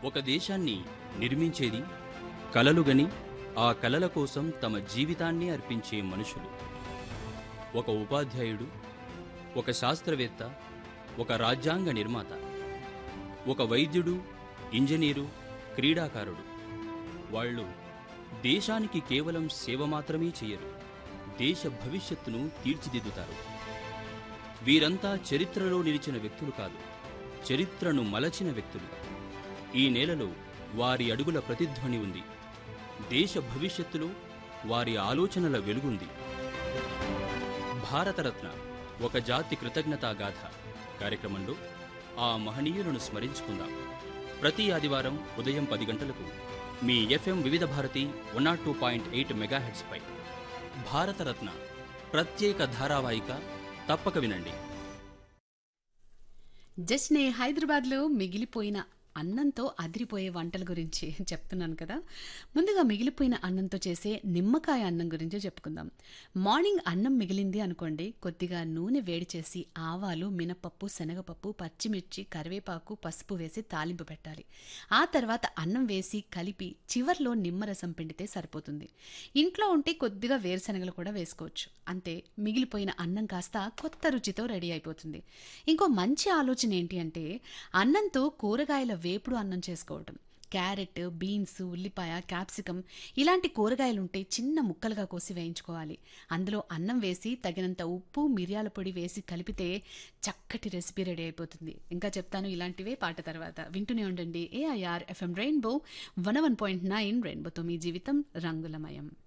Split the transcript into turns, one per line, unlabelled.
ఒక దేశాన్ని నిర్మించేది కలలుగని ఆ కలల కోసం తమ జీవితాన్ని అర్పించే మనుషులు ఒక ఉపాధ్యాయుడు ఒక శాస్త్రవేత్త ఒక రాజ్యాంగ నిర్మాత ఒక వైద్యుడు ఇంజనీరు క్రీడాకారుడు వాళ్ళు దేశానికి కేవలం సేవ మాత్రమే చేయరు దేశ భవిష్యత్తును తీర్చిదిద్దుతారు వీరంతా చరిత్రలో నిలిచిన వ్యక్తులు కాదు చరిత్రను మలచిన వ్యక్తులు ఈ నేలలో వారి అడుగుల ప్రతిధ్వని ఉంది దేశ భవిష్యత్తులో వారి ఆలోచనల వెలుగుంది భారతరత్న ఒక జాతి కృతజ్ఞతా గాథ కార్యక్రమంలో ఆ మహనీయులను స్మరించుకుందాం ప్రతి ఆదివారం ఉదయం పది గంటలకు మీ ఎఫ్ఎం వివిధ Bharati one not two point eight మెగాహెడ్స్పై Bharat Ratna ప్రత్యేక ధారావాహిక తప్పక వినండి
జస్ట్నే హైదరాబాద్లో మిగిలిపోయిన అన్నంతో అదిరిపోయే వంటల గురించి చెప్తున్నాను కదా ముందుగా మిగిలిపోయిన అన్నంతో చేసే నిమ్మకాయ అన్నం గురించి చెప్పుకుందాం మార్నింగ్ అన్నం మిగిలింది అనుకోండి కొద్దిగా నూనె వేడి చేసి ఆవాలు మినపప్పు శనగపప్పు పచ్చిమిర్చి కరివేపాకు పసుపు వేసి తాలింపు పెట్టాలి ఆ తర్వాత అన్నం వేసి కలిపి చివర్లో నిమ్మరసం పిండితే సరిపోతుంది ఇంట్లో ఉంటే కొద్దిగా వేరుశనగలు కూడా వేసుకోవచ్చు అంతే మిగిలిపోయిన అన్నం కాస్త కొత్త రుచితో రెడీ అయిపోతుంది ఇంకో మంచి ఆలోచన ఏంటి అంటే అన్నంతో కూరగాయల వేపుడు అన్నం చేసుకోవటం క్యారెట్ బీన్స్ ఉల్లిపాయ క్యాప్సికం ఇలాంటి కూరగాయలు ఉంటే చిన్న ముక్కలుగా కోసి వేయించుకోవాలి అందులో అన్నం వేసి తగినంత ఉప్పు మిరియాల పొడి వేసి కలిపితే చక్కటి రెసిపీ రెడీ అయిపోతుంది ఇంకా చెప్తాను ఇలాంటివే పాట తర్వాత వింటూనే ఉండండి AIR FM rainbow one one point nine రెయిన్బోతో మీ జీవితం రంగులమయం